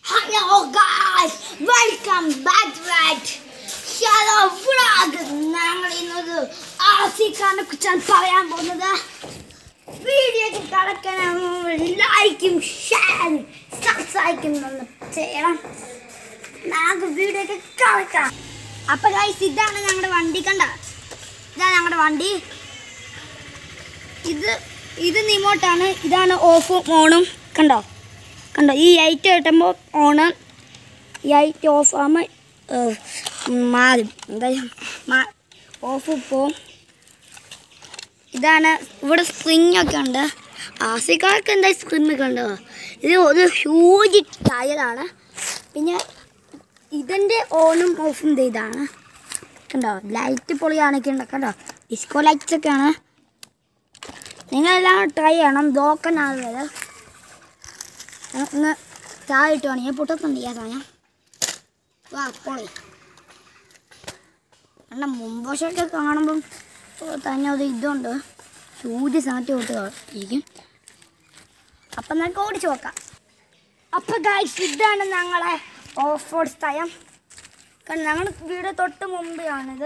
Hello guys welcome back to right hello vlog ഞങ്ങൾ ഇന്നത് ആസിഖാനെ കുറിച്ചാണ് പറയാൻ പോകുന്നത് വീഡിയോക്ക് കിടക്കണം ലൈക്കും ഷെയറും സബ്സ്ക്രൈബും ഒന്ന് ചെയ്യണം ഞങ്ങൾക്ക് വീഡിയോക്ക് കിടക്കാം അപ്പൊ ഗൈസ് ഇതാണ് ഞങ്ങളുടെ വണ്ടി കണ്ട ഇതാണ് ഞങ്ങളുടെ വണ്ടി ഇത് ഇത് നിമോട്ടാണ് ഇതാണ് ഓഫും ഓണും കണ്ടോ കണ്ടോ ഈ ലൈറ്റ് കിട്ടുമ്പോൾ ഓണ് ഈ ലൈറ്റ് ഓഫ് ആകുമ്പോൾ മാറും എന്തായാലും മാ ഓഫ് പോവും ഇതാണ് ഇവിടെ സ്പ്രിങ് ഒക്കെ ഉണ്ട് ആസിക്കാർക്ക് എന്താ സ്പ്രിങ് ഒക്കെ ഉണ്ട് ഇത് ഒരു ഹ്യൂജ് ടയറാണ് പിന്നെ ഇതിൻ്റെ ഓണും ഓഫും ദേ ഇതാണ് കണ്ടോ ലൈറ്റ് പൊളിയാണൊക്കെ ഉണ്ട് കണ്ടോ ഡിസ്കോ ലൈറ്റ്സ് ഒക്കെയാണ് നിങ്ങളെല്ലാം ട്രൈ ചെയ്യണം ബ്ലോക്കനാണ് വരെ ഒന്ന് ചായ ഇട്ട് വേണം ഞാൻ പൊട്ടത്തുണ്ട് ഈ സാധനം വാ പൊളി അല്ല മുമ്പോശൊക്കെ കാണുമ്പം തന്നെ ഒരു ഇതുണ്ട് സൂര്യ സാറ്റ് കൊടുത്ത് ഇരിക്കും അപ്പം നമുക്ക് ഓടിച്ചു നോക്കാം അപ്പം ഗായ്സ് ഇതാണ് ഞങ്ങളെ ഓഫ് റോഡ് സ്ഥലം കാരണം ഞങ്ങളുടെ വീട് തൊട്ട് മുമ്പാണിത്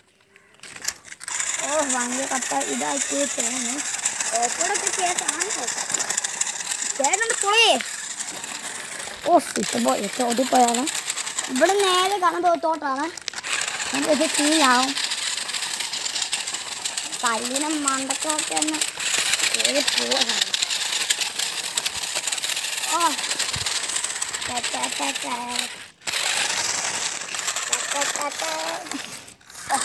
ഓ ഭയങ്കര കട്ട ഇതായിട്ട് തോന്നുന്നു ഓഫ് റോഡൊക്കെ കേസാണ് ചേട്ടനുണ്ട് പൊളിയേ ഓ ഇപ്പം പോയി ഓടിപ്പോയാണ് ഇവിടെ നേരെ കാണുമ്പോൾ തോട്ടാണ് നമുക്ക് ക്ലീനാവും കല്ലിനെ മണ്ടക്കൊക്കെ ഒന്ന് കയറി പോവാണ് ഓ ടാ, ടാ, ടാ, ടാ. ടാ, ടാ, ടാ, ടാ. ഓ.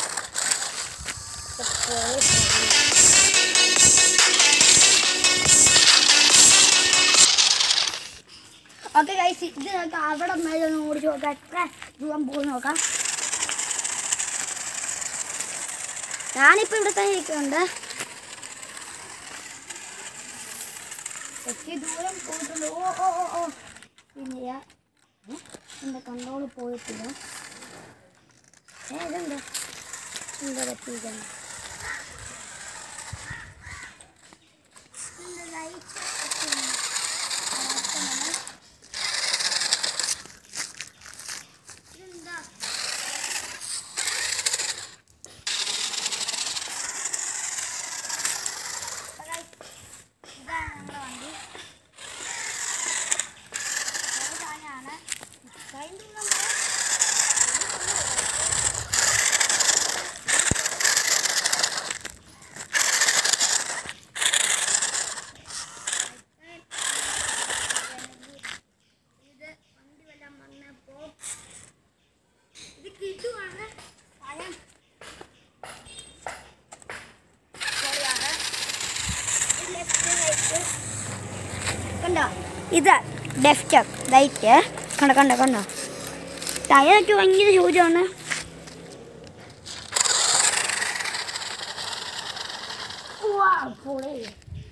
ഇത് പോയി. ഓക്കെ ഗൈസ് ഇത് നോക്കാം അവിടെ മേലെ ഒന്ന് ഓടിച്ച് നോക്കാം എത്ര ദൂരം പോകുന്ന നോക്കാം ഞാനിപ്പോൾ ഇവിടെ തന്നെ ഇരിക്കുന്നുണ്ട് ഒത്തിരി ദൂരം പോയിട്ടുണ്ട് ഓ ഓ ഓ ഓ പിന്നെ എൻ്റെ കൺട്രോൾ പോയിട്ടില്ല ഏ ഇതുണ്ട് എന്താ പറ്റിയിരിക്കുന്നത് ലൈറ്റ് ഇതെന്താ ഇതാണ് നമ്മുടെ വണ്ടി സാധനമാണ് കഴിഞ്ഞ നമ്മൾ ഇത് വണ്ടി വല്ലതും വന്നപ്പോൾ ഇത് കിട്ടുവാണ് ഭയം ശരിയാണ് ലെഫ്റ്റ് റൈറ്റ് കണ്ടോ ഇത് ലെഫ്റ്റ് റൈറ്റ് കണ്ടോ കണ്ടോ കണ്ടോ ടയറൊക്കെ ഭയങ്കര ഹ്യൂജാണ് പൊളി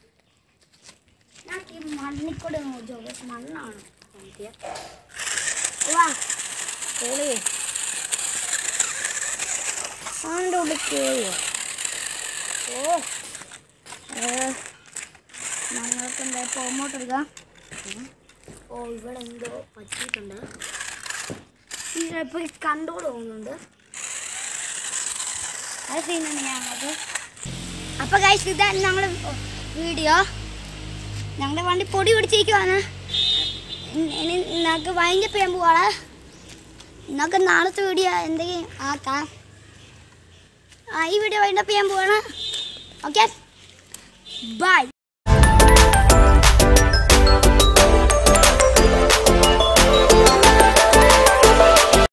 ഞാൻ ഈ മണ്ണിക്കൂടെ നോക്കിയോ മണ്ണാണ് നോക്കിയത് വാ പൊളി അതിൻ്റെ ഉള്ളിൽ കയറിയോ ഓ ഞങ്ങൾക്ക് എന്താ പോമോട്ട് എടുക്കാം ഓ ഇവിടെ എന്തോ പറ്റിയിട്ടുണ്ട് ഇപ്പോൾ കണ്ടോട് പോകുന്നുണ്ട് അത് സീനാണ് ഞങ്ങൾക്ക് അപ്പോൾ കഴിച്ച് ഇതാണ് ഞങ്ങളുടെ വീഡിയോ ഞങ്ങളുടെ വണ്ടി പൊടി പിടിച്ചിരിക്കുവാണ് ഇനി ഇനി ഞങ്ങൾക്ക് വൈൻഡപ്പ് ചെയ്യാൻ പോവാണ് നിങ്ങൾക്ക് നാളത്തെ വീഡിയോ എന്തെങ്കിലും ആക്കാം ആ ഈ വീഡിയോ വൈൻഡപ്പ് ചെയ്യാൻ പോവാണ് ഓക്കെ ബൈ